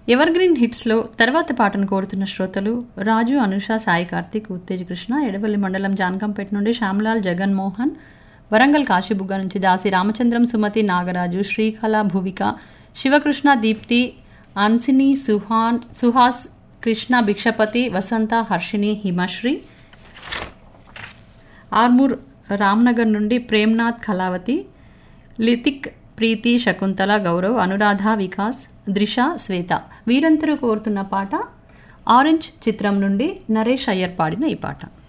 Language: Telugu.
ఎవర్ గ్రీన్ హిట్స్లో తర్వాత పాటను కోరుతున్న శ్రోతలు రాజు అనుష సాయి కార్తిక్ ఉత్తేజ్ కృష్ణ ఎడవల్లి మండలం జానకంపేట నుండి శ్యామ్లాల్ జగన్మోహన్ వరంగల్ కాశీబుగ్గ నుంచి దాసి రామచంద్రం సుమతి నాగరాజు శ్రీకళ భువిక శివకృష్ణ దీప్తి అన్సిని సుహాన్ సుహాస్ కృష్ణ భిక్షపతి వసంత హర్షిని హిమశ్రీ ఆర్మూర్ రామ్నగర్ నుండి ప్రేమ్నాథ్ కళావతి లితిక్ ప్రీతి శకుంతల గౌరవ్ అనురాధ వికాస్ ద్రిష శ్వేత వీరందరూ కోరుతున్న పాట ఆరెంజ్ చిత్రం నుండి నరేష్ అయ్యర్ పాడిన ఈ పాట